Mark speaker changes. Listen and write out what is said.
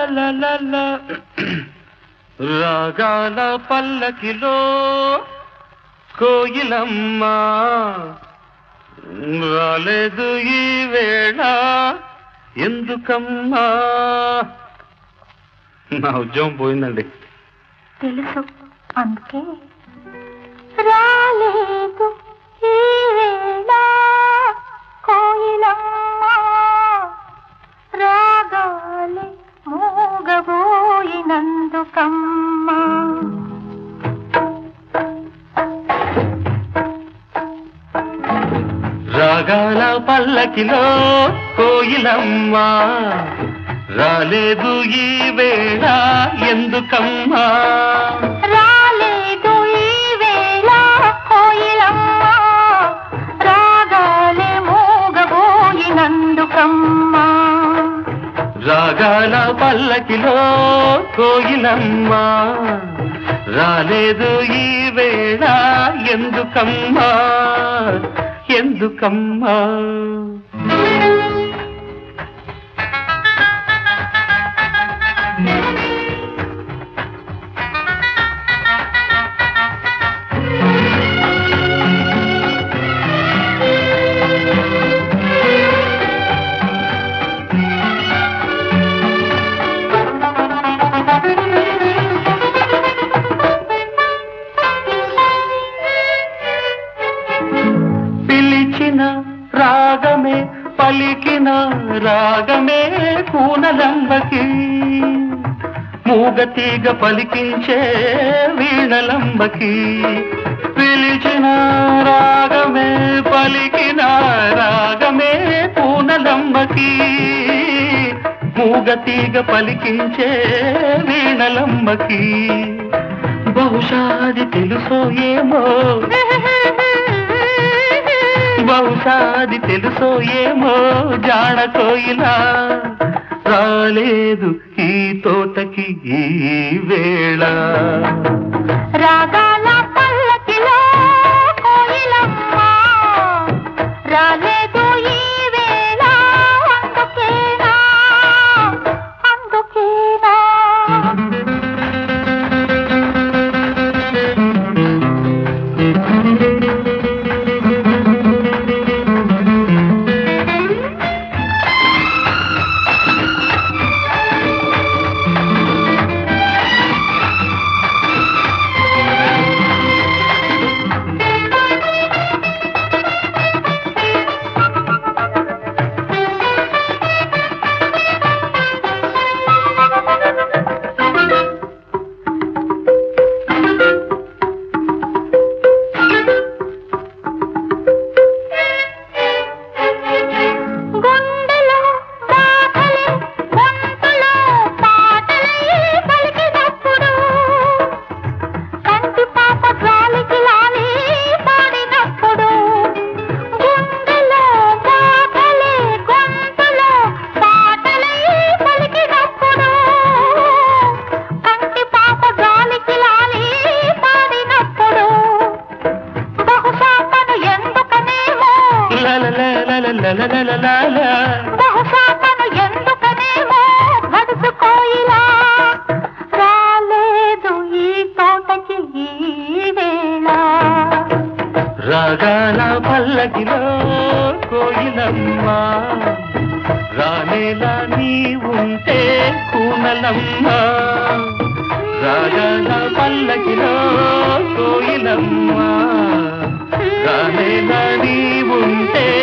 Speaker 1: లలలలలల. రాగాల పల్లకిలో కోయిలమ్మ రాలేదు ఈ వేళ ఎందుకమ్మా నా ఉద్యోగం పోయిందండి
Speaker 2: తెలుసు అందుకే రాలేదు ఈ వేళ కోయిలమ్మ రాగాలి మూగబోయినందుకమ్మా
Speaker 1: రాగాల పల్లకిలో కోయిలమ్మ రాలేదు ఈ వేళ ఎందుకమ్మా
Speaker 2: రాలేదు ఈ వేళ కోయిలమ్మ రాగాలి మూగబోయినందుకమ్మా
Speaker 1: రాగాల పల్లకిలో కోయిలమ్మ రాలేదు ఈ వేళ ఎందుకమ్మా ఎందుకమ్మా పిలిచిన రాగమే పలికిన రాగమే కూనలంబకి మూగతీగ పలికించే వీణలంబకి పిలిచిన రాగమే పలికిన రాగమే కూనలంబకి మూగతీగ పలికించే వీణలంబకి బహుశా అది తెలుసో ఏమో బహుశా అది తెలుసో ఏమో జాడ కోయిలా రాలేదు ఈ తోటకి ఈ వేళ
Speaker 2: రాగాల పల్లకిలో కోయిలమ్మ రాలేదు ఈ వేళ అందుకేనా అందుకేనా గుండెలో బాధలే గొంతులో పాటలే పలికినప్పుడు కంటి పాప గాలికి లాలి పాడినప్పుడు గుండెలో బాధలే గొంతులో పాటలే పలికినప్పుడు కంటి పాప గాలికి లాలి పాడినప్పుడు బహుశా తను ఎందుకనేమో
Speaker 1: లలలలలలలలలల.
Speaker 2: బహుశా తను ఎందుకనేమో గడుసు కోయిలా రాలేదు ఈ తోటకి ఈ వేళ
Speaker 1: రాగాల పల్లకిలో కోయిలమ్మ రానేలా నీ ఉంటే కూనలమ్మ రాగాల పల్లకిలో కోయిలమ్మ రానేలా నీ ఉంటే